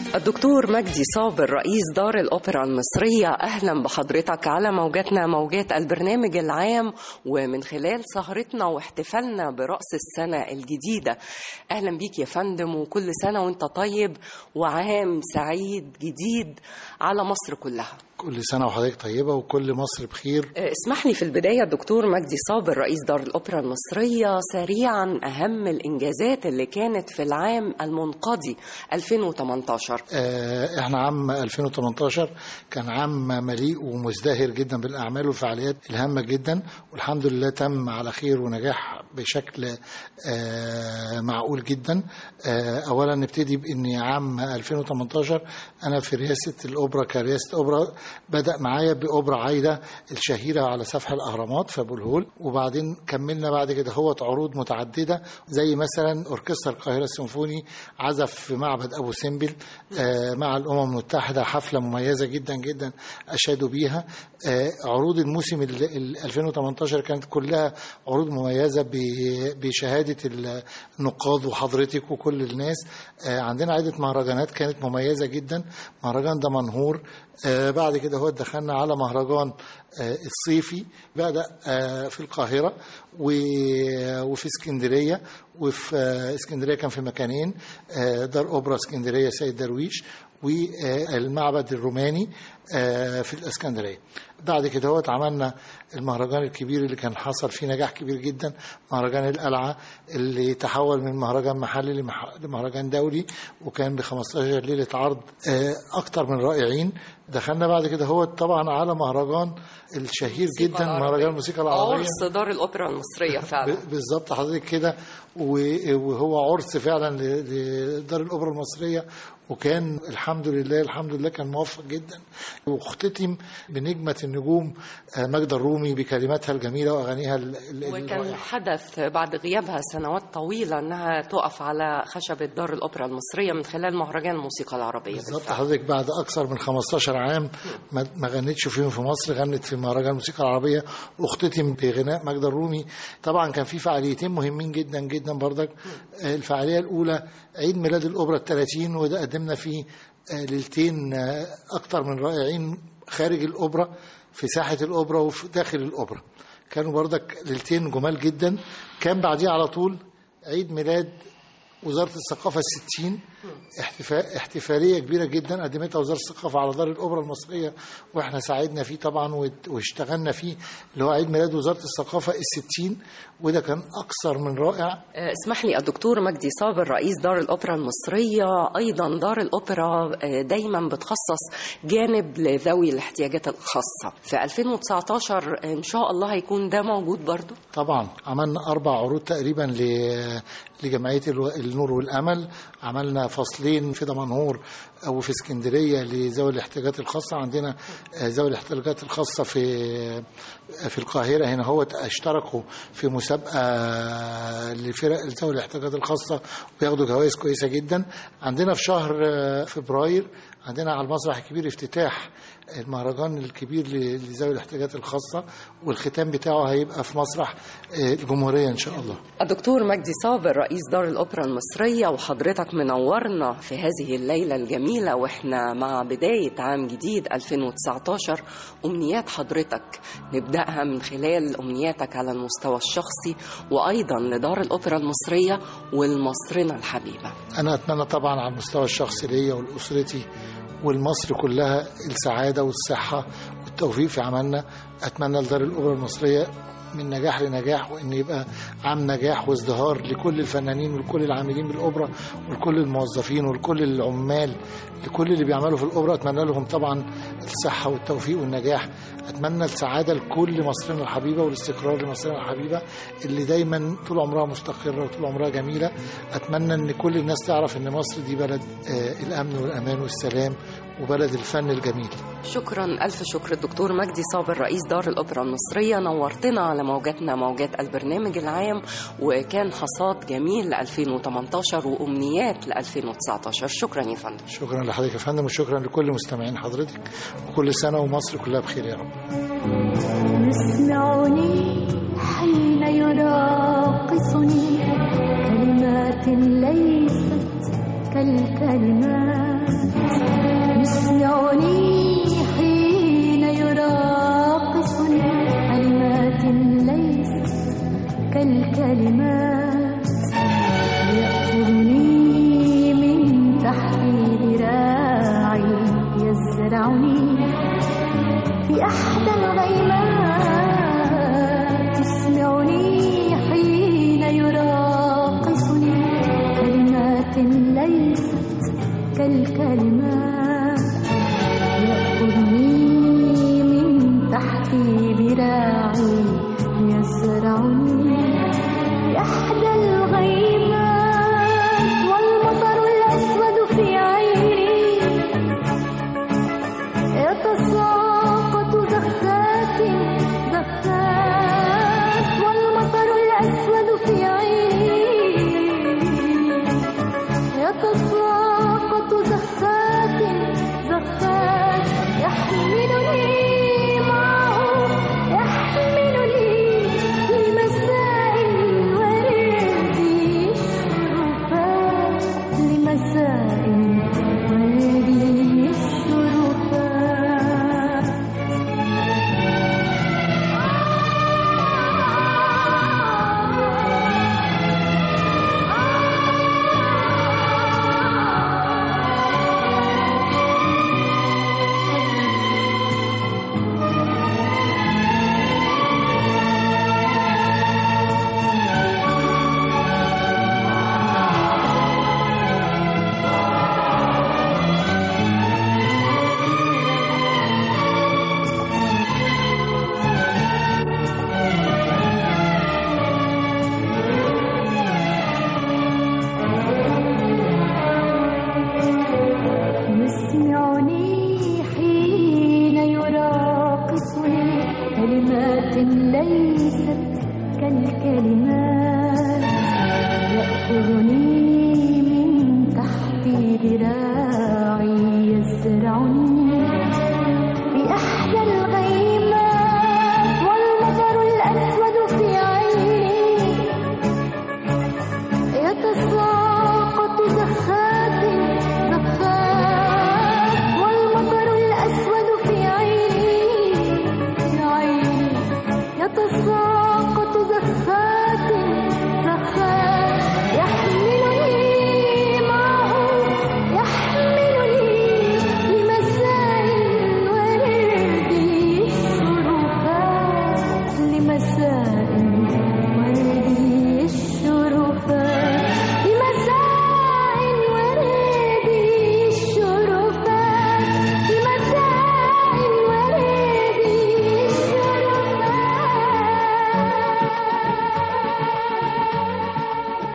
الدكتور مجدي صابر رئيس دار الأوبرا المصرية أهلا بحضرتك على موجاتنا موجات البرنامج العام ومن خلال سهرتنا واحتفالنا برأس السنة الجديدة أهلا بيك يا فندم وكل سنة وانت طيب وعام سعيد جديد على مصر كلها كل سنة وحضرتك طيبة وكل مصر بخير اسمح لي في البداية الدكتور مجدي صابر رئيس دار الأوبرا المصرية سريعا أهم الإنجازات اللي كانت في العام المنقضي 2018 آه، احنا عام 2018 كان عام مليء ومزدهر جدا بالاعمال والفعاليات الهامه جدا والحمد لله تم على خير ونجاح بشكل آه، معقول جدا آه، اولا نبتدي بان عام 2018 انا في رئاسه الاوبرا كرئاسه اوبرا بدا معايا باوبرا عايده الشهيره على سفح الاهرامات في ابو الهول وبعدين كملنا بعد كده هو عروض متعدده زي مثلا اوركسترا القاهره السيمفوني عزف في معبد ابو سمبل آه، مع الامم المتحده حفله مميزه جدا جدا اشادوا بيها آه، عروض الموسم ال- ال 2018 كانت كلها عروض مميزه ب- بشهاده النقاد وحضرتك وكل الناس آه، عندنا عده مهرجانات كانت مميزه جدا مهرجان دمنهور آه، بعد كده هو دخلنا على مهرجان آه، الصيفي بدا آه، في القاهره و- وفي اسكندريه وفي آه، اسكندريه كان في مكانين آه، دار اوبرا اسكندريه سيد درويش والمعبد الروماني آه، في الاسكندريه بعد كده هو عملنا المهرجان الكبير اللي كان حصل فيه نجاح كبير جدا مهرجان القلعه اللي تحول من مهرجان محلي لمح- لمهرجان دولي وكان ب 15 ليله عرض آه، اكتر من رائعين دخلنا بعد كده هو طبعا على مهرجان الشهير جدا مهرجان الموسيقى العربيه عرس دار الأوبرا المصرية فعلا ب- بالظبط حضرتك كده و- وهو عرس فعلا ل- لدار الاوبرا المصريه وكان الحمد لله الحمد لله كان موفق جدا واختتم بنجمه النجوم آه، ماجدة الرومي بكلماتها الجميله واغانيها ال- ال- وكان الرائعة. حدث بعد غيابها سنوات طويلة أنها تقف على خشبة دار الأوبرا المصرية من خلال مهرجان الموسيقى العربية بالظبط بالفعل. حضرتك بعد اكثر من 15 عام ما ما غنتش فيهم في مصر غنت في مهرجان الموسيقى العربيه واختتم بغناء ماجدة الرومي طبعا كان في فعاليتين مهمين جدا جدا برضك آه، الفعاليه الاولى عيد ميلاد الاوبرا ال 30 وده قدمنا فيه آه، ليلتين آه، اكثر من رائعين خارج الاوبرا في ساحه الاوبرا وفي داخل الاوبرا كانوا برضك ليلتين جمال جدا كان بعديها على طول عيد ميلاد وزارة الثقافة الستين احتفال احتفالية كبيرة جدا قدمتها وزارة الثقافة على دار الأوبرا المصرية وإحنا ساعدنا فيه طبعا وات- واشتغلنا فيه اللي هو عيد ميلاد وزارة الثقافة الستين وده كان أكثر من رائع آه، اسمح لي الدكتور مجدي صابر رئيس دار الأوبرا المصرية أيضا دار الأوبرا آه، دايما بتخصص جانب لذوي الاحتياجات الخاصة في 2019 إن شاء الله هيكون ده موجود برضو طبعا عملنا أربع عروض تقريبا ل- لجمعية الو- النور والأمل عملنا فصلين في دمنهور وفي اسكندرية لذوي الاحتياجات الخاصة عندنا آه، ذوي الاحتياجات الخاصة في في القاهرة هنا هو اشتركوا في مسابقة لفرق ذوي الاحتياجات الخاصة وياخدوا جوائز كويسة جدا عندنا في شهر آه، فبراير عندنا على المسرح الكبير افتتاح المهرجان الكبير ل- لذوي الاحتياجات الخاصة والختام بتاعه هيبقى في مسرح آه، الجمهورية إن شاء الله الدكتور مجدي صابر رئيس دار الأوبرا المصرية وحضرتك منورنا في هذه الليلة الجميلة وإحنا مع بداية عام جديد 2019 أمنيات حضرتك نبدأها من خلال أمنياتك على المستوى الشخصي وأيضا لدار الأوبرا المصرية ولمصرنا الحبيبة أنا أتمنى طبعا على المستوى الشخصي ليا ولأسرتي والمصر كلها السعادة والصحة والتوفيق في عملنا أتمنى لدار الأوبرا المصرية من نجاح لنجاح وان يبقى عام نجاح وازدهار لكل الفنانين ولكل العاملين بالاوبرا ولكل الموظفين ولكل العمال لكل اللي بيعملوا في الاوبرا اتمنى لهم طبعا الصحه والتوفيق والنجاح اتمنى السعاده لكل مصرنا الحبيبه والاستقرار لمصرنا الحبيبه اللي دايما طول عمرها مستقره وطول عمرها جميله اتمنى ان كل الناس تعرف ان مصر دي بلد آه الامن والامان والسلام وبلد الفن الجميل شكرا ألف شكر الدكتور مجدي صابر رئيس دار الأوبرا المصرية نورتنا على موجاتنا موجات البرنامج العام وكان حصاد جميل ل 2018 وأمنيات ل 2019 شكرا يا فندم شكرا لحضرتك يا فندم وشكرا لكل مستمعين حضرتك وكل سنه ومصر كلها بخير يا رب يسمعني حين يراقصني كلمات ليست كالكلمات يزرعني في أحدى الغيمات تسمعني حين يراقصني كلمات ليست كالكلمات يأخذني من تحت ذراعي يزرعني في أحدى الغيمات والمطر الأسود في عيني يتساقط زخات زخات والمطر الأسود في عيني يتساقط زخات زخات يحملني معه يحملني لمساء الورد الشرفات لمساء الورد الشرفات يسمعني حين يراقصني كلمات ليست كالكلمات يأخذني من تحت ذراعي يزرعني